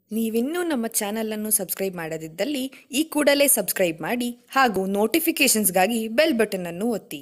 ನೀವಿನ್ನೂ ನಮ್ಮ ಚಾನಲನ್ನು ಸಬ್ಸ್ಕ್ರೈಬ್ ಮಾಡದಿದ್ದಲ್ಲಿ ಈ ಕೂಡಲೇ ಸಬ್ಸ್ಕ್ರೈಬ್ ಮಾಡಿ ಹಾಗೂ ನೋಟಿಫಿಕೇಷನ್ಸ್ಗಾಗಿ ಬೆಲ್ ಬಟನ್ ಅನ್ನು ಒತ್ತಿ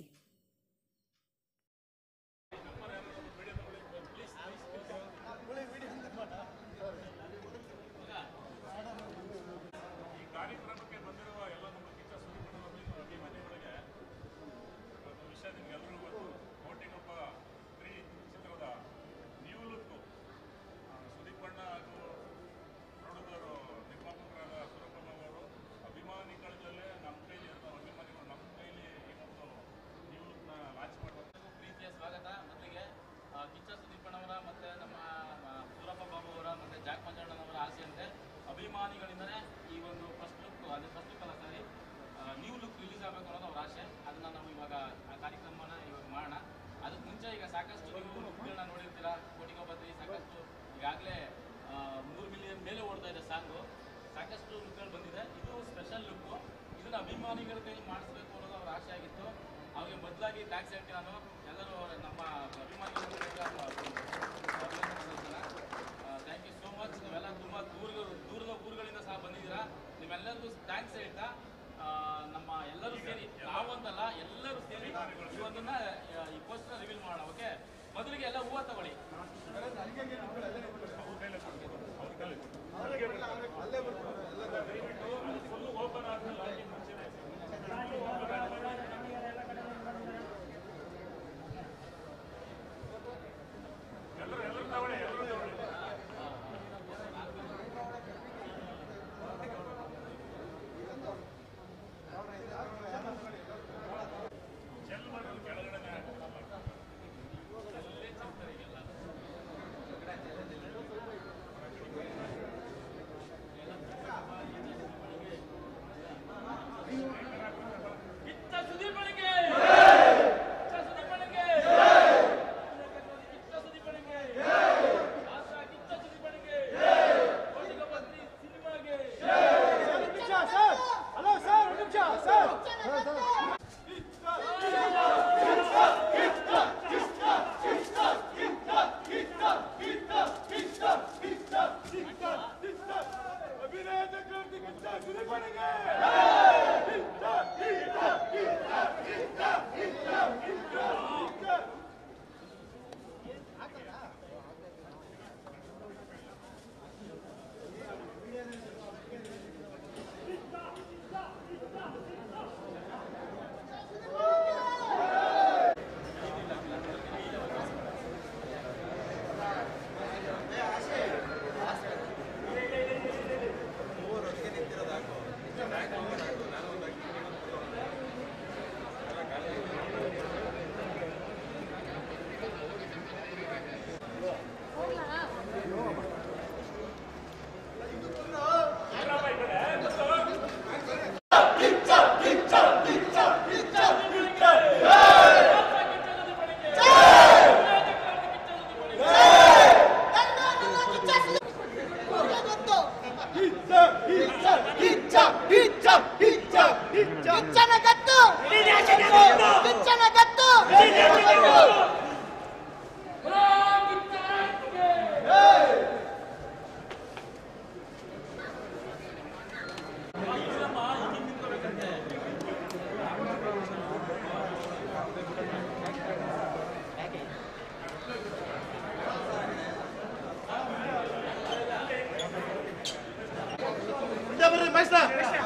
ಕಾರ್ಯಕ್ರಮಕ್ಕೆ ಬಂದಿರುವ ಎಲ್ಲ ನಮ್ಮ ಕಿಚ್ಚ ಸುದೀಪ್ ಅಭಿಮಾನಿಗಳಿಗೆ ಒಂದು ವಿಷಯ ನಿಮ್ಗೆಲ್ಲರಿಗೂ ಗೊತ್ತು ಕೋಟಿಗೊಬ್ಬ ತ್ರೀ ಚಿತ್ರದ ನ್ಯೂ ಲುಕ್ಕು ಸುದೀಪ್ ಅಣ್ಣ ಹಾಗೂ ಪ್ರೊಡ್ಯೂಸರು ನಿರ್ಮಾಪಕರಾದ ಸುರಪ್ಪ ಅವರು ಅಭಿಮಾನಿಗಳ ಜೊತೆ ನಮ್ಮ ಕೈಲಿ ಇರೋ ಅಭಿಮಾನಿಗಳು ನಮ್ಮ ಕೈಲಿ ಈ ಒಂದು ನ್ಯೂ ಲುಕ್ನ ಲಾಂಚ್ ಮಾಡುವಂಥ ಪ್ರೀತಿಯ ಸ್ವಾಗತ ಮೊದಲಿಗೆ ಆ, ಕಿಚ್ಚ ಸುದೀಪಣ್ಣವರ ಮತ್ತು ನಮ್ಮ ಆ, ಸೂರಪ್ಪ ಬಾಬು ಅವರ ಮತ್ತು ಜಾಕ್ ಮಂಜಣ್ಣನವರ ಆಸೆಯಂತೆ ಅಭಿಮಾನಿಗಳಿಂದಲೇ ಈ ಒಂದು ಫಸ್ಟ್ ಲುಕ್ ಅದು ಫಸ್ಟ್ ಲುಕ್ ಅಲ್ಲ ಸಾರಿ ನ್ಯೂ ಲುಕ್ ರಿಲೀಸ್ ಆಗಬೇಕು ಅನ್ನೋದು ಅವ್ರ ಆಸೆ ಅದನ್ನು ನಾವು ಇವಾಗ ಆ ಕಾರ್ಯಕ್ರಮನ ಇವಾಗ ಮಾಡೋಣ ಅದಕ್ಕೆ ಮುಂಚೆ ಈಗ ಸಾಕಷ್ಟು ನೀವು ಲುಕ್ಗಳನ್ನ ನೋಡಿರ್ತೀರ ಕೋಟಿಗೊಬ್ಬತ್ತಿ ಸಾಕಷ್ಟು ಈಗಾಗಲೇ ಮೂರು ಮಿಲಿಯನ್ ಮೇಲೆ ಓಡ್ತಾ ಇದೆ ಸಾಂಗು ಸಾಕಷ್ಟು ಲುಕ್ಗಳು ಬಂದಿದೆ ಇದು ಸ್ಪೆಷಲ್ ಲುಕ್ಕು ಇದನ್ನ ಅಭಿಮಾನಿಗಳ ಕೈ ಮಾಡಿಸ್ಬೇಕು ಅನ್ನೋದು ಅವ್ರ ಆಸೆ ಆಗಿತ್ತು ಅವ್ರಿಗೆ ಬದಲಾಗಿ ಟ್ಯಾಕ್ಸ್ ಹೇಳ್ತೀನಿ ನಾನು ಎಲ್ಲರೂ ಅವ್ರ- ನಮ್ಮ ಅಭಿಮಾನಿಗಳ ಥ್ಯಾಂಕ್ ಯು ಸೋ ಮಚ್ ನೀವೆಲ್ಲ ತುಂಬ ದೂರ ದೂರದ ಊರುಗಳಿಂದ ಸಹ ಬಂದಿದ್ದೀರಾ ನಿಮ್ಮೆಲ್ಲರಿಗೂ ಥ್ಯಾಂಕ್ಸ್ ಹೇಳ್ತಾ ಆ, ನಮ್ಮ ಎಲ್ಲರೂ ಸೇರಿ ನಾವಂತಲ್ಲ ಎಲ್ಲರೂ ಸೇರಿ ಇವತ್ತನ್ನ ಆ, ಈ ಪೋಸ್ಟರ್ ರಿವೀಲ್ ಮಾಡೋಣ ಓಕೆ ಮೊದಲಿಗೆ ಎಲ್ಲ ಹೂವು ತಗೊಳ್ಳಿ ಫುಲ್ಲು ಓಪನ್ ಆದ್ಮೇಲೆ ಹಾಕಿ ಮುಂಚೆನೆ ಎಲ್ಲರೂ ಎಲ್ಲರೂ ತಗೊಳ್ಳಿ ಎಲ್ಲರೂ ತಗೊಳ್ಳಿ ಚೆಲ್ ಮಾಡೋದು ಕೆಳಗಡೆನೆ ಕಿಚ್ಚ ಸುದೀಪನಿಗೆ ಕಿಚ್ಚ ಸುದೀಪನಿಗೆ ಕಿಚ್ಚ ಸುದೀಪನಿಗೆ ಆಶಾ ಕಿಚ್ಚ ಸುದೀಪನಿಗೆ ಕೋಟಿಗೊಬ್ಬತ್ತಿ ಸಿನಿಮಾಗೆ ಕಿಚ್ಚನ ಗತ್ತು ಕಿಚ್ಚನ ಗತ್ತು ಇಂದ ಬರ್ರಿ ಮೈಸ್ರ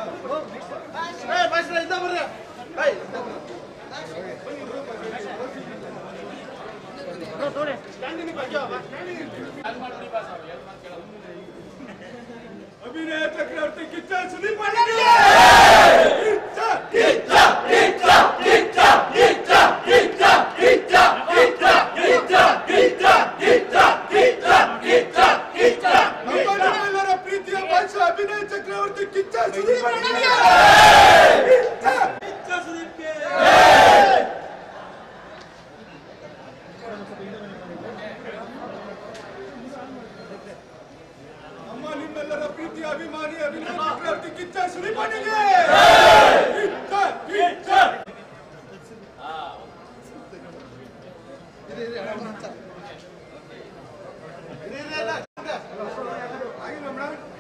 ಏ ಮೈಸ್ರ ಇಂದ ಬರ್ರಿ ಏಯ್ ಸ್ಟ್ಯಾಂಡಿಂಗ್ ಬಗ್ಗೆ ಅಭಿನಯ ಚಕ್ರವರ್ತಿ ಕಿಚ್ಚ ಸುದೀಪ್ ನಮ್ಮೆಲ್ಲರ ಪ್ರೀತಿಯ ಭಾಷ ಅಭಿನಯ ಚಕ್ರವರ್ತಿ ಕಿಚ್ಚ ಸುದೀಪ್ ಕಿಚ್ಚ ಸುದೀಪ್ಗೆ ನಮ್ಮ ನಿಮ್ಮೆಲ್ಲರ ಪ್ರೀತಿಯ ಅಭಿಮಾನಿ ಅಭಿನಯ ಚಕ್ರವರ್ತಿ ಕಿಚ್ಚ ಸುದೀಪನಿಗೆ ಕಿಚ್ಚ ಕಿಚ್ಚ ಆಗಿಲ್ಲ ಮೇಡಮ್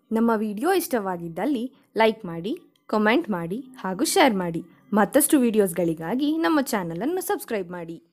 ನಮ್ಮ ವಿಡಿಯೋ ಇಷ್ಟವಾಗಿದ್ದಲ್ಲಿ ಲೈಕ್ ಮಾಡಿ ಕಮೆಂಟ್ ಮಾಡಿ ಹಾಗೂ ಶೇರ್ ಮಾಡಿ ಮತ್ತಷ್ಟು ವಿಡಿಯೋಸ್ಗಳಿಗಾಗಿ ನಮ್ಮ ಚಾನಲನ್ನು ಸಬ್ಸ್ಕ್ರೈಬ್ ಮಾಡಿ